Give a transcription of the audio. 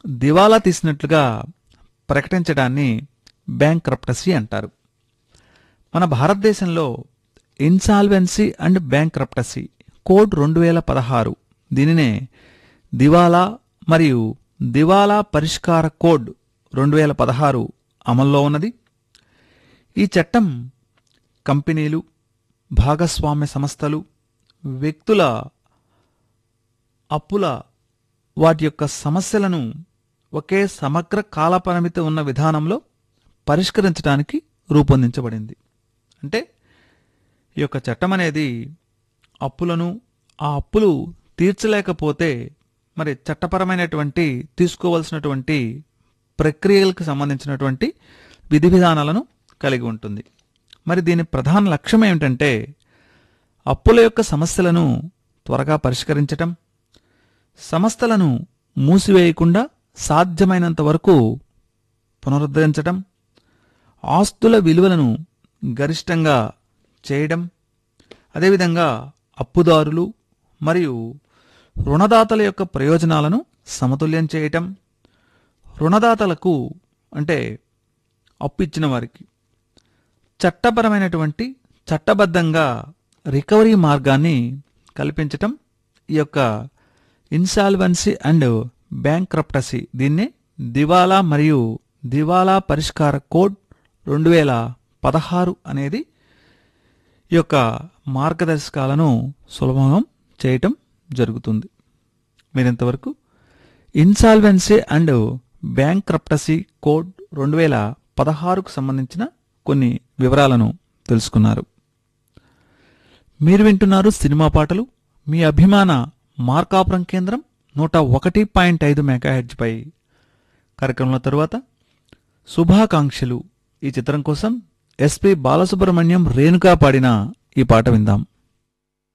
దివాలా తీసినట్లుగా ప్రకటించడాన్ని బ్యాంక్రప్టసీ అంటారు మన భారతదేశంలో ఇన్సాల్వెన్సీ అండ్ బ్యాంక్రప్టసీ కోడ్ రెండు వేల పదహారు దీనినే దివాలా మరియు దివాలా పరిష్కార కోడ్ రెండు వేల పదహారు అమల్లో ఉన్నది ఈ చట్టం కంపెనీలు భాగస్వామ్య సంస్థలు వ్యక్తుల అప్పుల వాటి యొక్క సమస్యలను ఒకే సమగ్ర కాలపరిమితి ఉన్న విధానంలో పరిష్కరించడానికి రూపొందించబడింది అంటే ఈ యొక్క చట్టం అనేది అప్పులను ఆ అప్పులు తీర్చలేకపోతే మరి చట్టపరమైనటువంటి తీసుకోవలసినటువంటి ప్రక్రియలకు సంబంధించినటువంటి విధి విధానాలను కలిగి ఉంటుంది మరి దీని ప్రధాన లక్ష్యం ఏమిటంటే అప్పుల యొక్క సమస్యలను త్వరగా పరిష్కరించటం సంస్థలను మూసివేయకుండా సాధ్యమైనంత వరకు పునరుద్ధరించటం ఆస్తుల విలువలను గరిష్టంగా చేయడం అదేవిధంగా అప్పుదారులు మరియు రుణదాతల యొక్క ప్రయోజనాలను సమతుల్యం చేయటం రుణదాతలకు అంటే అప్పు ఇచ్చిన వారికి చట్టపరమైనటువంటి చట్టబద్ధంగా రికవరీ మార్గాన్ని కల్పించటం ఈ యొక్క ఇన్సాల్వెన్సీ అండ్ బ్యాంక్రప్టసీ దీన్ని దివాలా మరియు దివాలా పరిష్కార కోడ్ రెండు వేల పదహారు అనేది ఈ యొక్క మార్గదర్శకాలను సులభం చేయటం జరుగుతుంది మీరింతవరకు ఇన్సాల్వెన్సీ అండ్ బ్యాంక్రప్టసీ కోడ్ రెండు వేల పదహారుకు సంబంధించిన కొన్ని వివరాలను తెలుసుకున్నారు మీరు వింటున్నారు సినిమా పాటలు మీ అభిమాన మార్కాపురం కేంద్రం నూట ఒకటి పాయింట్ ఐదు మెగాహెడ్జ్పై కార్యక్రమంలో తరువాత శుభాకాంక్షలు ఈ చిత్రం కోసం ఎస్పి బాలసుబ్రహ్మణ్యం రేణుకా పాడిన ఈ పాట విందాం